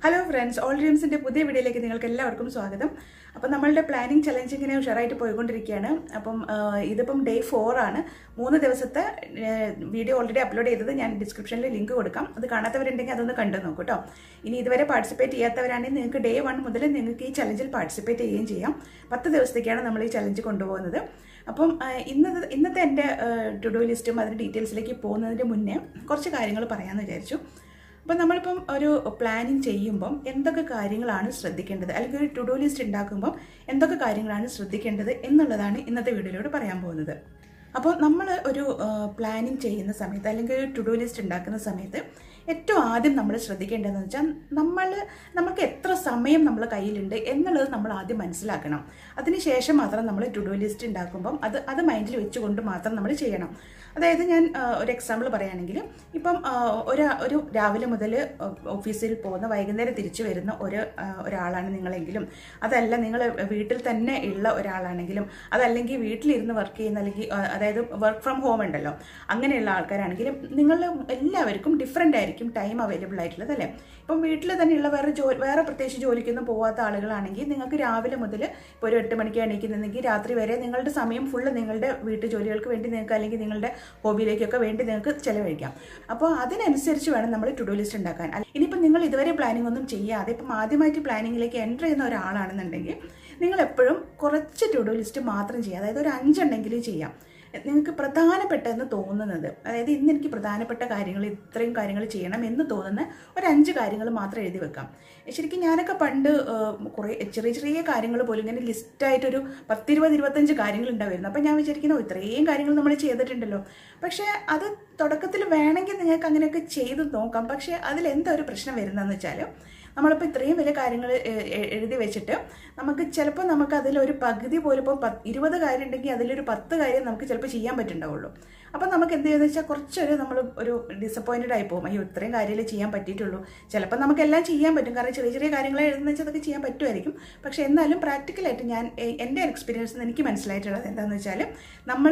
hello friends all ഡ്രീംസിന്റെ പുതിയ വീഡിയോയിലേക്ക് നിങ്ങൾക്ക് എല്ലാവർക്കും സ്വാഗതം അപ്പം നമ്മളുടെ പ്ലാനിങ് ചലഞ്ച് ഇങ്ങനെ ഉഷാറായിട്ട് പോയിക്കൊണ്ടിരിക്കുകയാണ് അപ്പം ആ, ഇതിപ്പം ഡേ ഫോർ ആണ് മൂന്ന് ദിവസത്തെ വീഡിയോ ഓൾറെഡി അപ്ലോഡ് ചെയ്തത് ഞാൻ ഡിസ്ക്രിപ്ഷനിൽ ലിങ്ക് കൊടുക്കാം അത് കാണാത്തവരുണ്ടെങ്കിൽ അതൊന്ന് കണ്ടു നോക്കൂ കേട്ടോ ഇനി ഇതുവരെ പാർട്ടിസിപ്പേറ്റ് ചെയ്യാത്തവരാണെങ്കിൽ നിങ്ങൾക്ക് ഡേ വൺ മുതൽ നിങ്ങൾക്ക് ഈ ചലഞ്ചിൽ പാർട്ടിസിപ്പേറ്റ് ചെയ്യുകയും ചെയ്യാം പത്ത് ദിവസത്തേക്കാണ് നമ്മൾ ഈ ചലഞ്ച് കൊണ്ടുപോകുന്നത് അപ്പം ആ, ഇന്നത്തെ ഇന്നത്തെ എൻ്റെ ടു ഡു ലിസ്റ്റും അതിൻ്റെ ഡീറ്റെയിൽസിലേക്ക് പോകുന്നതിന് മുന്നേ കുറച്ച് കാര്യങ്ങൾ പറയാമെന്ന് വിചാരിച്ചു അപ്പം നമ്മളിപ്പം ഒരു പ്ലാനിങ് ചെയ്യുമ്പം എന്തൊക്കെ കാര്യങ്ങളാണ് ശ്രദ്ധിക്കേണ്ടത് അല്ലെങ്കിൽ ഒരു ടു ഡു ലിസ്റ്റ് ഉണ്ടാക്കുമ്പം എന്തൊക്കെ കാര്യങ്ങളാണ് ശ്രദ്ധിക്കേണ്ടത് എന്നുള്ളതാണ് ഇന്നത്തെ വീഡിയോയിലൂടെ പറയാൻ പോകുന്നത് അപ്പോൾ നമ്മൾ ഒരു പ്ലാനിങ് ചെയ്യുന്ന സമയത്ത് അല്ലെങ്കിൽ ഒരു ടു ഡു ലിസ്റ്റ് ഉണ്ടാക്കുന്ന സമയത്ത് ഏറ്റവും ആദ്യം നമ്മൾ ശ്രദ്ധിക്കേണ്ടതെന്ന് വെച്ചാൽ നമ്മൾ നമുക്ക് എത്ര സമയം നമ്മുടെ കയ്യിലുണ്ട് എന്നുള്ളത് നമ്മൾ ആദ്യം മനസ്സിലാക്കണം അതിനുശേഷം മാത്രം നമ്മൾ ടു ഡു ലിസ്റ്റ് ഉണ്ടാക്കുമ്പം അത് അത് മൈൻഡിൽ വെച്ചുകൊണ്ട് മാത്രം നമ്മൾ ചെയ്യണം അതായത് ഞാൻ ആ, ഒരു എക്സാമ്പിൾ പറയുകയാണെങ്കിൽ ഇപ്പം ആ, ഒരു ഒരു രാവിലെ മുതൽ ഓഫീസിൽ പോകുന്ന വൈകുന്നേരം തിരിച്ചു വരുന്ന ഒരു ആ, ഒരാളാണ് നിങ്ങളെങ്കിലും അതല്ല നിങ്ങൾ വീട്ടിൽ തന്നെ ഉള്ള ഒരാളാണെങ്കിലും അതല്ലെങ്കിൽ വീട്ടിലിരുന്ന് വർക്ക് ചെയ്യുന്ന അല്ലെങ്കിൽ ആ, അതായത് വർക്ക് ഫ്രം ഹോം ഉണ്ടല്ലോ അങ്ങനെയുള്ള ആൾക്കാരാണെങ്കിലും നിങ്ങൾ എല്ലാവർക്കും ഡിഫറെൻ്റ് ആയിരിക്കും ടൈം അവൈലബിൾ ആയിട്ടുള്ളത് അല്ലേ ഇപ്പം വീട്ടിൽ തന്നെയുള്ള വേറെ ജോ വേറെ പ്രത്യേകിച്ച് ജോലിക്കൊന്നും പോകാത്ത ആളുകളാണെങ്കിൽ നിങ്ങൾക്ക് രാവിലെ മുതൽ ഇപ്പോൾ ഒരു എട്ട് മണിക്ക് എണീക്കുന്നെങ്കിൽ രാത്രി വരെ നിങ്ങളുടെ സമയം ഫുള്ള് നിങ്ങളുടെ വീട്ടു ജോലികൾക്ക് വേണ്ടി നിങ്ങൾക്ക് അല്ലെങ്കിൽ നിങ്ങളുടെ ഹോബിയിലേക്കൊക്കെ വേണ്ടി നിങ്ങൾക്ക് ചിലവഴിക്കാം അപ്പോൾ അതിനനുസരിച്ച് വേണം നമ്മൾ ടു ഡു ലിസ്റ്റ് ഉണ്ടാക്കാൻ അല്ല- ഇനിയിപ്പം നിങ്ങൾ ഇതുവരെ പ്ലാനിംഗ് ഒന്നും ചെയ്യാതെ ഇപ്പം ആദ്യമായിട്ട് പ്ലാനിങ്ങിലേക്ക് എൻ്റർ ചെയ്യുന്ന ഒരാളാണെന്നുണ്ടെങ്കിൽ നിങ്ങൾ എപ്പോഴും കുറച്ച് ടു ഡു ലിസ്റ്റ് മാത്രം ചെയ്യുക അതായത് ഒരു അഞ്ചുണ്ടെങ്കിലും ചെയ്യാം നിങ്ങൾക്ക് പ്രധാനപ്പെട്ടതെന്ന് തോന്നുന്നത് അതായത് ഇന്ന് എനിക്ക് പ്രധാനപ്പെട്ട കാര്യങ്ങൾ ഇത്രയും കാര്യങ്ങൾ ചെയ്യണം എന്ന് തോന്നുന്ന ഒരു അഞ്ച് കാര്യങ്ങൾ മാത്രം എഴുതി വെക്കാം ശരിക്കും ഞാനൊക്കെ പണ്ട് കുറേ ചെറിയ ചെറിയ കാര്യങ്ങൾ പോലും ഇങ്ങനെ ലിസ്റ്റായിട്ടൊരു പത്തിരുപത് ഇരുപത്തഞ്ച് കാര്യങ്ങൾ ഉണ്ടാവുമായിരുന്നു അപ്പം ഞാൻ വിചാരിക്കുന്നു "ഓ, ഇത്രയും കാര്യങ്ങൾ നമ്മൾ ചെയ്തിട്ടുണ്ടല്ലോ പക്ഷേ അത് തുടക്കത്തിൽ വേണമെങ്കിൽ നിങ്ങൾക്ക് അങ്ങനെയൊക്കെ ചെയ്ത് നോക്കാം പക്ഷേ അതിൽ എന്താ ഒരു പ്രശ്നം വരുന്നതെന്ന് വെച്ചാൽ നമ്മളിപ്പോൾ ഇത്രയും വലിയ കാര്യങ്ങൾ എഴുതി വെച്ചിട്ട് നമുക്ക് ചിലപ്പോൾ നമുക്ക് അതിലൊരു പകുതി പോലും ഇപ്പോൾ പത്ത് ഇരുപത് കാര്യം ഉണ്ടെങ്കിൽ അതിലൊരു പത്ത് കാര്യം നമുക്ക് ചിലപ്പോൾ ചെയ്യാൻ പറ്റുണ്ടാവുള്ളൂ അപ്പം നമുക്ക് എന്ത് ചെയ്യുന്നത് വെച്ചാൽ കുറച്ചൊരു നമ്മൾ ഒരു ഡിസപ്പോയിൻറ്റഡ് ആയി പോകും അയ്യോ ഇത്രയും കാര്യമല്ലേ ചെയ്യാൻ പറ്റിയിട്ടുള്ളൂ ചിലപ്പോൾ നമുക്കെല്ലാം ചെയ്യാൻ പറ്റും കാരണം ചെറിയ ചെറിയ കാര്യങ്ങൾ എഴുതുന്ന വെച്ചാൽ അതൊക്കെ ചെയ്യാൻ പറ്റുമായിരിക്കും പക്ഷേ എന്നാലും പ്രാക്ടിക്കലായിട്ട് ഞാൻ എ- എൻ്റെ എക്സ്പീരിയൻസ് എനിക്ക് മനസ്സിലായിട്ടുള്ളത് എന്താണെന്ന് വെച്ചാൽ നമ്മൾ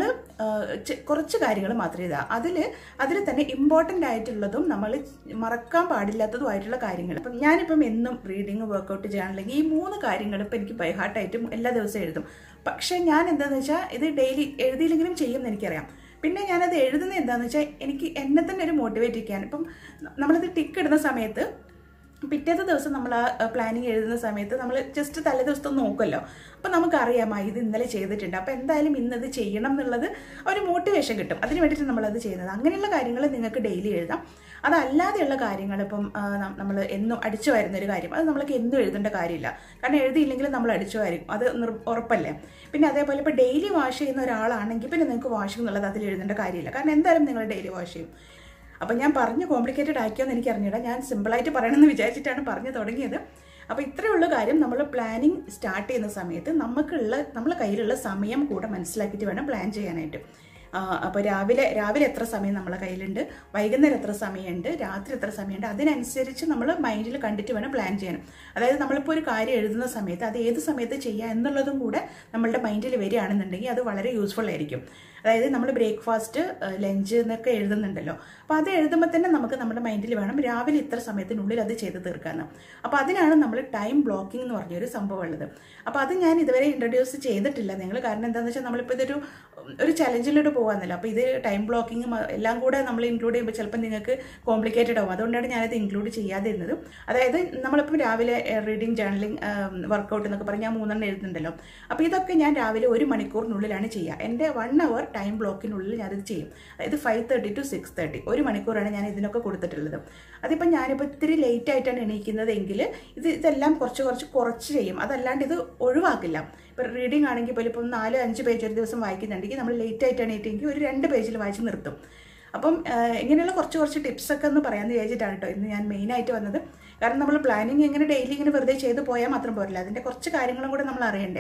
കുറച്ച് കാര്യങ്ങൾ മാത്രം എഴുതുക അതിൽ അതിൽ തന്നെ ഇമ്പോർട്ടൻ്റ് ആയിട്ടുള്ളതും നമ്മൾ മറക്കാൻ പാടില്ലാത്തതുമായിട്ടുള്ള കാര്യങ്ങൾ അപ്പം ഞാനിപ്പം എന്നും റീഡിങ് വർക്കൗട്ട് ചെയ്യാണെങ്കിൽ ഈ മൂന്ന് കാര്യങ്ങൾ ഇപ്പം എനിക്ക് ബൈഹാർട്ടായിട്ടും എല്ലാ ദിവസവും എഴുതും പക്ഷേ ഞാൻ എന്താണെന്ന് വെച്ചാൽ ഇത് ഡെയിലി എഴുതിയില്ലെങ്കിലും ചെയ്യുമെന്ന് എനിക്കറിയാം പിന്നെ ഞാനത് എഴുതുന്നത് എന്താണെന്ന് വെച്ചാൽ എനിക്ക് എന്നെ തന്നെ ഒരു മോട്ടിവേറ്റ് ചെയ്യാൻ ഇപ്പം നമ്മളത് ടിക്ക് ഇടുന്ന സമയത്ത് പിറ്റേത്തെ ദിവസം നമ്മൾ ആ പ്ലാനിങ് എഴുതുന്ന സമയത്ത് നമ്മൾ ജസ്റ്റ് തലേ ദിവസത്തെ നോക്കുമല്ലോ അപ്പം നമുക്കറിയാം ആ ഇത് ഇന്നലെ ചെയ്തിട്ടുണ്ട് അപ്പോൾ എന്തായാലും ഇന്നത് ചെയ്യണം എന്നുള്ളത് ഒരു മോട്ടിവേഷൻ കിട്ടും അതിന് വേണ്ടിയിട്ട് നമ്മളത് ചെയ്യുന്നത് അങ്ങനെയുള്ള കാര്യങ്ങൾ നിങ്ങൾക്ക് ഡെയിലി എഴുതാം അതല്ലാതെയുള്ള കാര്യങ്ങൾ ഇപ്പം നമ്മൾ എന്നും അടിച്ചു വരുന്ന ഒരു കാര്യം അത് നമ്മൾക്ക് എന്നും എഴുതേണ്ട കാര്യമില്ല കാരണം എഴുതിയില്ലെങ്കിൽ നമ്മൾ അടിച്ചു വരും അത് നിർ- ഉറപ്പല്ലേ പിന്നെ അതേപോലെ ഇപ്പോൾ ഡെയിലി വാഷ് ചെയ്യുന്ന ഒരാളാണെങ്കിൽ പിന്നെ നിങ്ങൾക്ക് വാഷിംഗ് എന്നുള്ളത് അതിൽ എഴുതേണ്ട കാര്യമില്ല കാരണം എന്തായാലും നിങ്ങൾ ഡെയിലി വാഷ് ചെയ്യും അപ്പം ഞാൻ പറഞ്ഞു കോംപ്ലിക്കേറ്റഡ് ആക്കിയോന്ന് എനിക്ക് അറിഞ്ഞില്ല ഞാൻ സിമ്പിളായിട്ട് പറയണമെന്ന് വിചാരിച്ചിട്ടാണ് പറഞ്ഞു തുടങ്ങിയത് അപ്പോൾ ഇത്രയേ ഉള്ളൂ കാര്യം നമ്മൾ പ്ലാനിങ് സ്റ്റാർട്ട് ചെയ്യുന്ന സമയത്ത് നമുക്കുള്ള നമ്മളെ കയ്യിലുള്ള സമയം കൂടെ മനസ്സിലാക്കിയിട്ട് വേണം പ്ലാൻ ചെയ്യാനായിട്ട് അപ്പോൾ രാവിലെ രാവിലെ എത്ര സമയം നമ്മളെ കയ്യിലുണ്ട് വൈകുന്നേരം എത്ര സമയമുണ്ട് രാത്രി എത്ര സമയമുണ്ട് അതിനനുസരിച്ച് നമ്മൾ മൈൻഡിൽ കണ്ടിട്ട് വേണം പ്ലാൻ ചെയ്യാൻ അതായത് നമ്മളിപ്പോൾ ഒരു കാര്യം എഴുതുന്ന സമയത്ത് അത് ഏത് സമയത്ത് ചെയ്യുക എന്നുള്ളതും കൂടെ നമ്മളുടെ മൈൻഡിൽ വരികയാണെന്നുണ്ടെങ്കിൽ അത് വളരെ യൂസ്ഫുൾ ആയിരിക്കും അതായത് നമ്മൾ ബ്രേക്ക്ഫാസ്റ്റ് ലഞ്ച് എന്നൊക്കെ എഴുതുന്നുണ്ടല്ലോ അപ്പോൾ അത് എഴുതുമ്പോൾ തന്നെ നമുക്ക് നമ്മുടെ മൈൻഡിൽ വേണം രാവിലെ ഇത്ര സമയത്തിനുള്ളിൽ അത് ചെയ്ത് തീർക്കാമെന്ന് അപ്പോൾ അതിനാണ് നമ്മൾ ടൈം ബ്ലോക്കിംഗ് എന്ന് പറഞ്ഞൊരു സംഭവം ഉള്ളത് അപ്പോൾ അത് ഞാൻ ഇതുവരെ ഇൻട്രൊഡ്യൂസ് ചെയ്തിട്ടില്ല നിങ്ങൾ കാരണം എന്താണെന്ന് വെച്ചാൽ നമ്മളിപ്പോൾ ഇതൊരു ഒരു ചലഞ്ചിലൂടെ പോകാമെന്നല്ലോ അപ്പോൾ ഇത് ടൈം ബ്ലോക്കിങ്ങും എല്ലാം കൂടെ നമ്മൾ ഇൻക്ലൂഡ് ചെയ്യുമ്പോൾ ചിലപ്പോൾ നിങ്ങൾക്ക് കോംപ്ലിക്കേറ്റഡ് ആവും അതുകൊണ്ടാണ് ഞാനത് ഇൻക്ലൂഡ് ചെയ്യാതിരുന്നത് അതായത് നമ്മളിപ്പോൾ രാവിലെ റീഡിങ് ജേർണലിംഗ് വർക്കൗട്ട് എന്നൊക്കെ പറഞ്ഞ് ഞാൻ മൂന്നെണ്ണം എഴുതുന്നുണ്ടല്ലോ അപ്പോൾ ഇതൊക്കെ ഞാൻ രാവിലെ ഒരു മണിക്കൂറിനുള്ളിലാണ് ചെയ്യുക എൻ്റെ വൺ അവർ ടൈം ബ്ലോക്കിനുള്ളിൽ ഞാനിത് ചെയ്യും അതായത് five thirty to six thirty ഒരു മണിക്കൂറാണ് ഞാൻ ഇതിനൊക്കെ കൊടുത്തിട്ടുള്ളത് അതിപ്പോൾ ഞാനിപ്പോൾ ഇത്തിരി ലേറ്റ് ആയിട്ടാണ് എണീക്കുന്നതെങ്കിൽ ഇത് ഇതെല്ലാം കുറച്ച് കുറച്ച് കുറച്ച് ചെയ്യും അതല്ലാണ്ട് ഇത് ഒഴിവാക്കില്ല ഇപ്പോൾ റീഡിംഗ് ആണെങ്കിൽ പോലും ഇപ്പം നാല് അഞ്ച് പേജ് ഒരു ദിവസം വായിക്കുന്നുണ്ടെങ്കിൽ നമ്മൾ ലേറ്റ് ആയിട്ടാണ് എണീറ്റെങ്കിൽ ഒരു രണ്ട് പേജിൽ വായിച്ച് നിർത്തും അപ്പം ആ, ഇങ്ങനെയുള്ള കുറച്ച് കുറച്ച് ടിപ്സൊക്കെ ഒന്ന് പറയാമെന്ന് വിചാരിച്ചിട്ടാണ് കേട്ടോ ഇന്ന് ഞാൻ മെയിനായിട്ട് വന്നത് കാരണം നമ്മൾ പ്ലാനിങ് ഇങ്ങനെ ഡെയിലി ഇങ്ങനെ വെറുതെ ചെയ്ത് പോയാൽ മാത്രം പോരില്ല അതിൻ്റെ കുറച്ച് കാര്യങ്ങളും കൂടെ നമ്മൾ അറിയണ്ടേ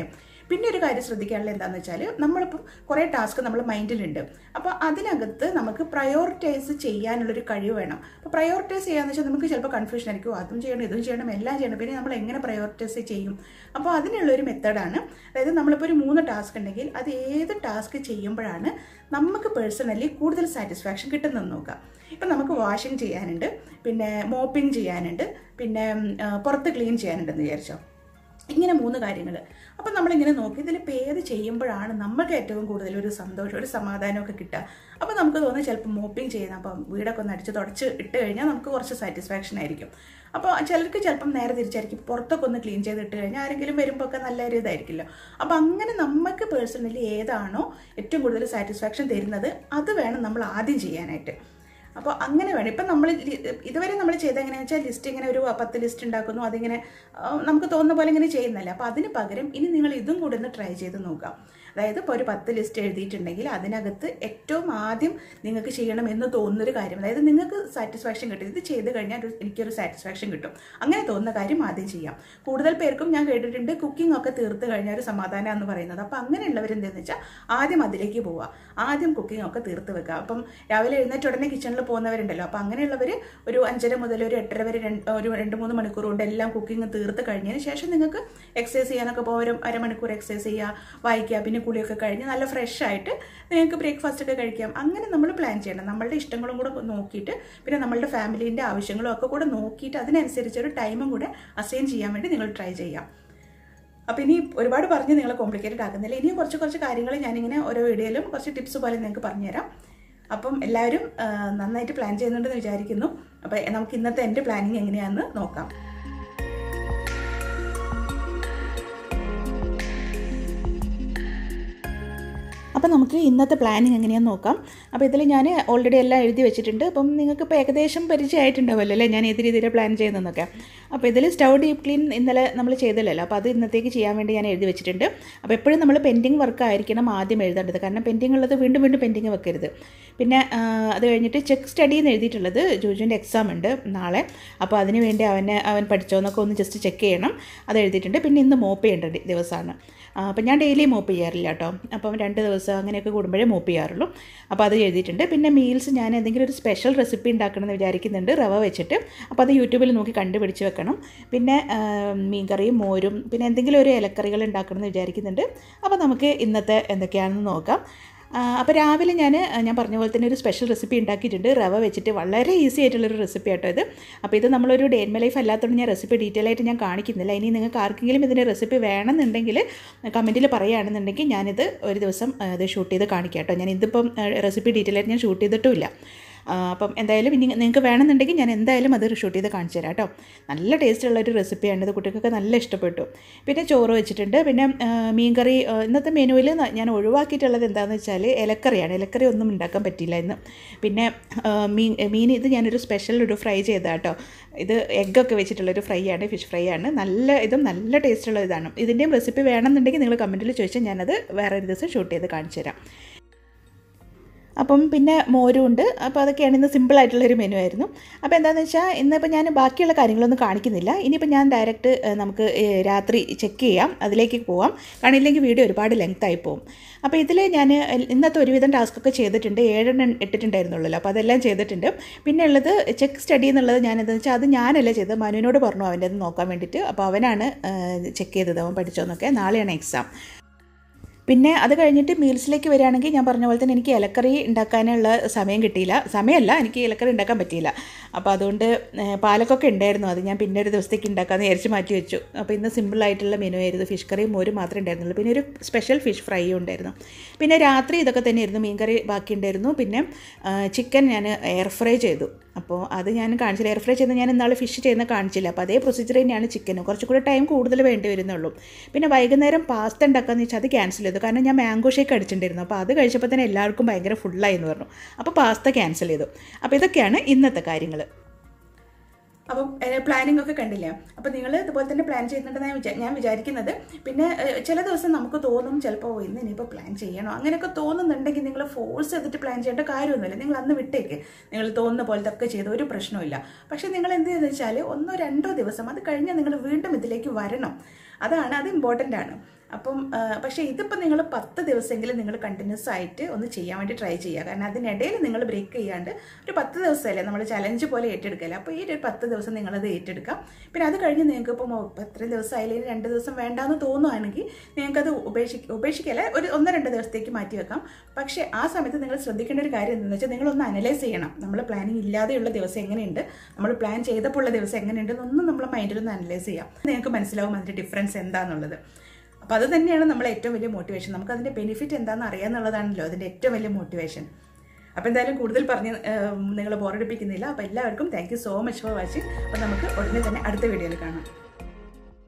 പിന്നെ ഒരു കാര്യം ശ്രദ്ധിക്കാനുള്ള എന്താണെന്ന് വെച്ചാൽ നമ്മളിപ്പം കുറേ ടാസ്ക് നമ്മൾ മൈൻഡിലുണ്ട് അപ്പോൾ അതിനകത്ത് നമുക്ക് പ്രയോറിറ്റൈസ് ചെയ്യാനുള്ളൊരു കഴിവ് വേണം അപ്പോൾ പ്രയോറിറ്റൈസ് ചെയ്യാന്ന് വെച്ചാൽ നമുക്ക് ചിലപ്പോൾ കൺഫ്യൂഷൻ ആയിരിക്കും അതും ചെയ്യണം ഇതും ചെയ്യണം എല്ലാം ചെയ്യണം പിന്നെ നമ്മൾ എങ്ങനെ പ്രയോറിറ്റൈസ് ചെയ്യും അപ്പോൾ അതിനുള്ളൊരു മെത്തേഡാണ് അതായത് നമ്മളിപ്പോൾ ഒരു മൂന്ന് ടാസ്ക് ഉണ്ടെങ്കിൽ അത് ഏത് ടാസ്ക് ചെയ്യുമ്പോഴാണ് നമുക്ക് പേഴ്സണലി കൂടുതൽ സാറ്റിസ്ഫാക്ഷൻ കിട്ടുന്നതെന്ന് നോക്കുക ഇപ്പം നമുക്ക് വാഷിംഗ് ചെയ്യാനുണ്ട് പിന്നെ മോപ്പിംഗ് ചെയ്യാനുണ്ട് പിന്നെ ഉം, ആ, പുറത്ത് ക്ലീൻ ചെയ്യാനുണ്ടെന്ന് വിചാരിച്ചോ ഇങ്ങനെ മൂന്ന് കാര്യങ്ങൾ അപ്പം നമ്മളിങ്ങനെ നോക്കി ഇതിലിപ്പോൾ ഏത് ചെയ്യുമ്പോഴാണ് നമുക്ക് ഏറ്റവും കൂടുതൽ ഒരു സന്തോഷം ഒരു സമാധാനമൊക്കെ കിട്ടുക അപ്പോൾ നമുക്ക് തോന്നുന്നത് ചിലപ്പോൾ മോപ്പിംഗ് ചെയ്യുന്ന അപ്പം വീടൊക്കെ ഒന്ന് അടിച്ച് തുടച്ച് ഇട്ട് കഴിഞ്ഞാൽ നമുക്ക് കുറച്ച് സാറ്റിസ്ഫാക്ഷൻ ആയിരിക്കും അപ്പോൾ ചിലർക്ക് ചിലപ്പം നേരെ തിരിച്ചായിരിക്കും പുറത്തൊക്കെ ഒന്ന് ക്ലീൻ ചെയ്ത് ഇട്ട് കഴിഞ്ഞാൽ ആരെങ്കിലും വരുമ്പോൾ ഒക്കെ നല്ല ഒരു ഇതായിരിക്കുമല്ലോ അപ്പോൾ അങ്ങനെ നമുക്ക് പേഴ്സണലി ഏതാണോ ഏറ്റവും കൂടുതൽ സാറ്റിസ്ഫാക്ഷൻ തരുന്നത് അത് വേണം നമ്മൾ ആദ്യം ചെയ്യാനായിട്ട് അപ്പോൾ അങ്ങനെ വേണം ഇപ്പം നമ്മൾ ഇതുവരെ നമ്മൾ ചെയ്ത എങ്ങനെയാണെന്ന് വെച്ചാൽ ലിസ്റ്റ് ഇങ്ങനെ ഒരു പത്ത് ലിസ്റ്റ് ഉണ്ടാക്കുന്നു അതിങ്ങനെ ആ, നമുക്ക് തോന്നുന്ന പോലെ ഇങ്ങനെ ചെയ്യുന്നല്ല അപ്പോൾ അതിന് പകരം ഇനി നിങ്ങൾ ഇതും കൂടെ ഒന്ന് ട്രൈ ചെയ്ത് നോക്കാം അതായത് ഇപ്പോൾ ഒരു പത്ത് ലിസ്റ്റ് എഴുതിയിട്ടുണ്ടെങ്കിൽ അതിനകത്ത് ഏറ്റവും ആദ്യം നിങ്ങൾക്ക് ചെയ്യണം എന്ന് തോന്നുന്നൊരു കാര്യം അതായത് നിങ്ങൾക്ക് സാറ്റിസ്ഫാക്ഷൻ കിട്ടും ഇത് ചെയ്ത് കഴിഞ്ഞാൽ ഒരു- എനിക്കൊരു സാറ്റിസ്ഫാക്ഷൻ കിട്ടും അങ്ങനെ തോന്നുന്ന കാര്യം ആദ്യം ചെയ്യാം കൂടുതൽ പേർക്കും ഞാൻ കേട്ടിട്ടുണ്ട് കുക്കിംഗ് ഒക്കെ തീർത്ത് കഴിഞ്ഞാൽ ഒരു സമാധാനം എന്ന് പറയുന്നത് അപ്പോൾ അങ്ങനെയുള്ളവർ എന്താണെന്ന് വെച്ചാൽ ആദ്യം അതിലേക്ക് പോവുക ആദ്യം കുക്കിംഗ് ഒക്കെ തീർത്ത് വെക്കുക അപ്പം രാവിലെ എഴുന്നേറ്റ് ഉടനെ കിച്ചണിൽ പോകുന്നവരുണ്ടല്ലോ അപ്പോൾ അങ്ങനെയുള്ളവർ ഒരു അഞ്ചര മുതൽ ഒരു എട്ടര വരെ രണ്ട് ഒരു രണ്ട് മൂന്ന് മണിക്കൂർ കൊണ്ട് എല്ലാം കുക്കിംഗ് തീർത്ത് കഴിഞ്ഞതിന് ശേഷം നിങ്ങൾക്ക് എക്സസൈസ് ചെയ്യാനൊക്കെ പോകും ഒരു അരമണിക്കൂർ എക്സസൈസ് ചെയ്യുക വായിക്കുക പിന്നെ കുളിയൊക്കെ കഴിഞ്ഞ് നല്ല ഫ്രഷ് ആയിട്ട് നിങ്ങൾക്ക് ബ്രേക്ക്ഫാസ്റ്റ് ഒക്കെ കഴിക്കാം അങ്ങനെ നമ്മൾ പ്ലാൻ ചെയ്യണം നമ്മളുടെ ഇഷ്ടങ്ങളും കൂടെ നോക്കിയിട്ട് പിന്നെ നമ്മളുടെ ഫാമിലീൻ്റെ ആവശ്യങ്ങളും ഒക്കെ കൂടെ നോക്കിയിട്ട് അതിനനുസരിച്ച് ഒരു ടൈമും കൂടെ അസൈൻ ചെയ്യാൻ വേണ്ടി നിങ്ങൾ ട്രൈ ചെയ്യാം അപ്പോൾ ഇനി ഒരുപാട് പറഞ്ഞ് നിങ്ങളെ കോംപ്ലിക്കേറ്റഡ് ആക്കുന്നില്ല ഇനിയും കുറച്ച് കുറച്ച് കാര്യങ്ങൾ ഞാനിങ്ങനെ ഓരോ വീഡിയോയിലും കുറച്ച് ടിപ്സ് പോലെ നിങ്ങൾക്ക് പറഞ്ഞുതരാം അപ്പം എല്ലാവരും ആ, നന്നായിട്ട് പ്ലാൻ ചെയ്യുന്നുണ്ടെന്ന് വിചാരിക്കുന്നു അപ്പോൾ നമുക്ക് ഇന്നത്തെ എൻ്റെ പ്ലാനിങ് എങ്ങനെയാണെന്ന് നോക്കാം അപ്പോൾ നമുക്ക് ഇന്നത്തെ പ്ലാനിങ് എങ്ങനെയാണെന്ന് നോക്കാം അപ്പോൾ ഇതിൽ ഞാൻ ഓൾറെഡി എല്ലാം എഴുതി വെച്ചിട്ടുണ്ട് അപ്പം നിങ്ങൾക്ക് ഇപ്പോൾ ഏകദേശം പരിചയമായിട്ടുണ്ടാവുമല്ലോ അല്ലേ ഞാൻ ഏത് രീതിയിൽ പ്ലാൻ ചെയ്യുന്നതെന്നൊക്കെ അപ്പോൾ ഇതിൽ സ്റ്റൗ ഡീപ്പ് ക്ലീൻ ഇന്നലെ നമ്മൾ ചെയ്തില്ലല്ലോ അപ്പോൾ അത് ഇന്നത്തേക്ക് ചെയ്യാൻ വേണ്ടി ഞാൻ എഴുതി വെച്ചിട്ടുണ്ട് അപ്പോൾ എപ്പോഴും നമ്മൾ പെൻഡിങ് വർക്ക് ആയിരിക്കണം ആദ്യം എഴുതേണ്ടത് കാരണം പെൻഡിങ് ഉള്ളത് വീണ്ടും വീണ്ടും പെൻഡിങ് വെക്കരുത് പിന്നെ ആ, അത് കഴിഞ്ഞിട്ട് ചെക്ക് സ്റ്റഡി എന്ന് എഴുതിയിട്ടുള്ളത് ജോജുവിൻ്റെ എക്സാം ഉണ്ട് നാളെ അപ്പോൾ അതിന് വേണ്ടി അവന് അവൻ പഠിച്ചോന്നൊക്കെ ഒന്ന് ജസ്റ്റ് ചെക്ക് ചെയ്യണം അത് എഴുതിയിട്ടുണ്ട് പിന്നെ ഇന്ന് മോപ്പ് ചെയ്യേണ്ട ഡി- ദിവസമാണ് ആ, അപ്പം ഞാൻ ഡെയിലി മോപ്പ് ചെയ്യാറില്ല കേട്ടോ അപ്പം രണ്ട് ദിവസം അങ്ങനെയൊക്കെ കൂടുമ്പോഴേ മോപ്പ് ചെയ്യാറുള്ളൂ അപ്പോൾ അത് എഴുതിയിട്ടുണ്ട് പിന്നെ മീൽസ് ഞാൻ എന്തെങ്കിലും ഒരു സ്പെഷ്യൽ റെസിപ്പി ഉണ്ടാക്കണമെന്ന് വിചാരിക്കുന്നുണ്ട് റവ വെച്ചിട്ട് അപ്പോൾ അത് യൂട്യൂബിൽ നോക്കി കണ്ടുപിടിച്ച് വെക്കണം പിന്നെ ആ, മീൻകറിയും മോരും പിന്നെ എന്തെങ്കിലും ഒരു ഇലക്കറികൾ ഉണ്ടാക്കണമെന്ന് വിചാരിക്കുന്നുണ്ട് അപ്പോൾ നമുക്ക് ഇന്നത്തെ എന്തൊക്കെയാണെന്ന് നോക്കാം അപ്പോൾ രാവിലെ ഞാൻ ഞാൻ പറഞ്ഞ പോലെ തന്നെ ഒരു സ്പെഷ്യൽ റെസിപ്പി ഉണ്ടാക്കിയിട്ടുണ്ട് റവ വെച്ചിട്ട് വളരെ ഈസി ആയിട്ടുള്ളൊരു റെസിപ്പി ആട്ടോ ഇത് അപ്പോൾ ഇത് നമ്മളൊരു ഡേ മൈ ലൈഫ് അല്ലാത്തതുകൊണ്ട് ഞാൻ റെസിപ്പി ഡീറ്റെയിൽ ആയിട്ട് ഞാൻ കാണിക്കുന്നില്ല ഇനി നിങ്ങൾക്ക് ആർക്കെങ്കിലും ഇതിൻ്റെ റെസിപ്പി വേണമെന്നുണ്ടെങ്കിൽ കമൻറ്റിൽ പറയുകയാണെന്നുണ്ടെങ്കിൽ ഞാനിത് ഒരു ദിവസം ആ, ഇത് ഷൂട്ട് ചെയ്ത് കാണിക്കാം കേട്ടോ ഞാൻ ഇതിപ്പം റെസിപ്പി ഡീറ്റെയിൽ ആയിട്ട് ഞാൻ ഷൂട്ട് ചെയ്തിട്ടുമില്ല ആ, അപ്പം എന്തായാലും ഇനി നിങ്ങൾക്ക് വേണമെന്നുണ്ടെങ്കിൽ ഞാൻ എന്തായാലും അത് ഷൂട്ട് ചെയ്ത് കാണിച്ചു തരാം കേട്ടോ നല്ല ടേസ്റ്റുള്ള ഒരു റെസിപ്പിയാണ് ഇത് കുട്ടികൾക്ക് നല്ല ഇഷ്ടപ്പെട്ടു പിന്നെ ചോറ് വെച്ചിട്ടുണ്ട് പിന്നെ ആ, മീൻകറി ആ, ഇന്നത്തെ മെനുവിൽ ഞാൻ ഒഴിവാക്കിയിട്ടുള്ളത് എന്താണെന്ന് വെച്ചാൽ ഇലക്കറിയാണ് ഇലക്കറി ഒന്നും ഉണ്ടാക്കാൻ പറ്റിയില്ല ഇന്ന് പിന്നെ ആ, മീൻ മീൻ ഇത് ഞാനൊരു സ്പെഷ്യൽ ഒരു ഫ്രൈ ചെയ്ത കേട്ടോ ഇത് എഗ്ഗൊക്കെ വെച്ചിട്ടുള്ളൊരു ഫ്രൈ ആണ് ഫിഷ് ഫ്രൈ ആണ് നല്ല ഇതും നല്ല ടേസ്റ്റുള്ള ഇതാണ് ഇതിൻ്റെയും റെസിപ്പി വേണമെന്നുണ്ടെങ്കിൽ നിങ്ങൾ കമൻറ്റിൽ ചോദിച്ചാൽ ഞാനത് വേറെ ഒരു ദിവസം ഷൂട്ട് ചെയ്ത് കാണിച്ചു തരാം അപ്പം പിന്നെ മോരും ഉണ്ട് അപ്പോൾ അതൊക്കെയാണ് ഇന്ന് സിമ്പിൾ ആയിട്ടുള്ളൊരു മെനു ആയിരുന്നു അപ്പോൾ എന്താണെന്ന് വെച്ചാൽ ഇന്നിപ്പോൾ ഞാൻ ബാക്കിയുള്ള കാര്യങ്ങളൊന്നും കാണിക്കുന്നില്ല ഇനിയിപ്പോൾ ഞാൻ ഡയറക്റ്റ് ഏഹ്, നമുക്ക് ഏഹ്, രാത്രി ചെക്ക് ചെയ്യാം അതിലേക്ക് പോവാം കാരണം ഇല്ലെങ്കിൽ വീഡിയോ ഒരുപാട് ലെങ്ത് ആയി പോകും അപ്പോൾ ഇതിൽ ഞാൻ ഇന്നത്തെ ഒരുവിധം ടാസ്ക് ഒക്കെ ചെയ്തിട്ടുണ്ട് ഏഴെണ്ണം ഇട്ടിട്ടുണ്ടായിരുന്നുള്ളൂ അപ്പോൾ അതെല്ലാം ചെയ്തിട്ടുണ്ട് പിന്നെ ഉള്ളത് ചെക്ക് സ്റ്റഡി എന്നുള്ളത് ഞാൻ എന്താണെന്ന് വെച്ചാൽ അത് ഞാനല്ല ചെയ്തത് മനുവിനോട് പറഞ്ഞു അവൻ്റെ അത് നോക്കാൻ വേണ്ടിയിട്ട് അപ്പോൾ അവനാണ് ചെക്ക് ചെയ്തത് അവൻ പഠിച്ചോന്നൊക്കെ നാളെയാണ് എക്സാം പിന്നെ അത് കഴിഞ്ഞിട്ട് മീൽസിലേക്ക് വരികയാണെങ്കിൽ ഞാൻ പറഞ്ഞ പോലെ തന്നെ എനിക്ക് ഇലക്കറി ഉണ്ടാക്കാനുള്ള സമയം കിട്ടിയില്ല സമയമല്ല എനിക്ക് ഇലക്കറി ഉണ്ടാക്കാൻ പറ്റിയില്ല അപ്പോൾ അതുകൊണ്ട് ഏഹ്, പാലക്കൊക്കെ ഉണ്ടായിരുന്നു അത് ഞാൻ പിന്നെ ഒരു ദിവസത്തേക്ക് ഉണ്ടാക്കാമെന്ന് വിചാരിച്ച് മാറ്റി വെച്ചു അപ്പോൾ ഇന്ന് സിമ്പിളായിട്ടുള്ള മെനു ആയിരുന്നു ഫിഷ് കറിയും മോരും മാത്രമേ ഉണ്ടായിരുന്നുള്ളൂ പിന്നെ ഒരു സ്പെഷ്യൽ ഫിഷ് ഫ്രൈയും ഉണ്ടായിരുന്നു പിന്നെ രാത്രി ഇതൊക്കെ തന്നെയായിരുന്നു മീൻകറി ബാക്കി ഉണ്ടായിരുന്നു പിന്നെ ചിക്കൻ ഞാൻ എയർ ഫ്രൈ ചെയ്തു അപ്പോൾ അത് ഞാൻ കാണിച്ചില്ല എയർ ഫ്രൈ ചെയ്ത് ഞാൻ ഇന്നാൾ ഫിഷ് ചെയ്യുന്ന കാണിച്ചില്ല അപ്പോൾ അതേ പ്രൊസീജിയർ തന്നെയാണ് ചിക്കനും കുറച്ചും കൂടെ ടൈം കൂടുതൽ വേണ്ടി വരുന്നുള്ളൂ പിന്നെ വൈകുന്നേരം പാസ്ത ഉണ്ടാക്കാന്ന് വെച്ചാൽ അത് ക്യാൻസൽ ചെയ്തു കാരണം ഞാൻ മാംഗോ ഷേക്ക് അടിച്ചിട്ടുണ്ടായിരുന്നു അപ്പോൾ അത് കഴിച്ചപ്പോൾ തന്നെ എല്ലാവർക്കും ഭയങ്കര ഫുള്ളായി എന്ന് പറഞ്ഞു അപ്പോൾ പാസ്ത ക്യാൻസൽ ചെയ്തു അപ്പോൾ ഇതൊക്കെയാണ് ഇന്നത്തെ കാര്യങ്ങൾ അപ്പം പ്ലാനിംഗ് ഒക്കെ കണ്ടില്ലേ അപ്പം നിങ്ങൾ ഇതുപോലെ തന്നെ പ്ലാൻ ചെയ്യുന്നുണ്ടെന്ന് ഞാൻ വിചാ- ഞാൻ വിചാരിക്കുന്നത് പിന്നെ ഏഹ്, ചില ദിവസം നമുക്ക് തോന്നും ചിലപ്പോൾ "ഓ, ഇന്ന് ഇനിയിപ്പോൾ പ്ലാൻ ചെയ്യണോ അങ്ങനെയൊക്കെ തോന്നുന്നുണ്ടെങ്കിൽ നിങ്ങൾ ഫോഴ്സ് ചെയ്തിട്ട് പ്ലാൻ ചെയ്യേണ്ട കാര്യമൊന്നുമില്ല നിങ്ങൾ അന്ന് വിട്ടേക്ക് നിങ്ങൾ തോന്നുന്ന പോലത്തെ ഒക്കെ ചെയ്ത് ഒരു പ്രശ്നമില്ല പക്ഷേ നിങ്ങൾ എന്ത് ചെയ്യുന്നത് വെച്ചാൽ ഒന്നോ രണ്ടോ ദിവസം അത് കഴിഞ്ഞാൽ നിങ്ങൾ വീണ്ടും ഇതിലേക്ക് വരണം അതാണ് അത് ഇമ്പോർട്ടൻ്റ് ആണ് അപ്പം ആ, പക്ഷേ ഇതിപ്പോൾ നിങ്ങൾ പത്ത് ദിവസമെങ്കിലും നിങ്ങൾ കണ്ടിന്യൂസ് ആയിട്ട് ഒന്ന് ചെയ്യാൻ വേണ്ടി ട്രൈ ചെയ്യുക കാരണം അതിനിടയിൽ നിങ്ങൾ ബ്രേക്ക് ചെയ്യാണ്ട് ഒരു പത്ത് ദിവസമല്ലേ നമ്മൾ ചലഞ്ച് പോലെ ഏറ്റെടുക്കല്ലേ അപ്പോൾ ഈ ഒരു പത്ത് ദിവസം നിങ്ങളത് ഏറ്റെടുക്കാം പിന്നെ അത് കഴിഞ്ഞ് നിങ്ങൾക്ക് ഇപ്പം എത്രയും ദിവസം ആയാലും രണ്ട് ദിവസം വേണ്ടാന്ന് തോന്നുവാണെങ്കിൽ നിങ്ങൾക്കത് ഉപേക്ഷിക്ക ഉപേക്ഷിക്കല്ല ഒരു ഒന്ന് രണ്ട് ദിവസത്തേക്ക് മാറ്റി വെക്കാം പക്ഷേ ആ സമയത്ത് നിങ്ങൾ ശ്രദ്ധിക്കേണ്ട ഒരു കാര്യം എന്താണെന്ന് വെച്ചാൽ നിങ്ങളൊന്ന് അനലൈസ് ചെയ്യണം നമ്മൾ പ്ലാനിങ് ഇല്ലാതെയുള്ള ദിവസം എങ്ങനെയുണ്ട് നമ്മൾ പ്ലാൻ ചെയ്തപ്പോൾ ഉള്ള ദിവസം എങ്ങനെയുണ്ട് എന്നൊന്നും നമ്മൾ മൈൻഡിൽ ഒന്ന് അനലൈസ് ചെയ്യാം നിങ്ങൾക്ക് മനസ്സിലാവും അതിൻ്റെ ഡിഫറൻസ് എന്താണെന്നുള്ളത് അപ്പോൾ അത് തന്നെയാണ് നമ്മളെ ഏറ്റവും വലിയ മോട്ടിവേഷൻ നമുക്ക് അതിൻ്റെ ബെനിഫിറ്റ് എന്താണെന്ന് അറിയാന്നുള്ളതാണല്ലോ അതിൻ്റെ ഏറ്റവും വലിയ മോട്ടിവേഷൻ അപ്പോൾ എന്തായാലും കൂടുതൽ പറഞ്ഞ് നിങ്ങൾ ബോറടിപ്പിക്കുന്നില്ല അപ്പോൾ എല്ലാവർക്കും thank you so much for watching അപ്പോൾ നമുക്ക് ഉടനെ തന്നെ അടുത്ത വീഡിയോയിൽ കാണാം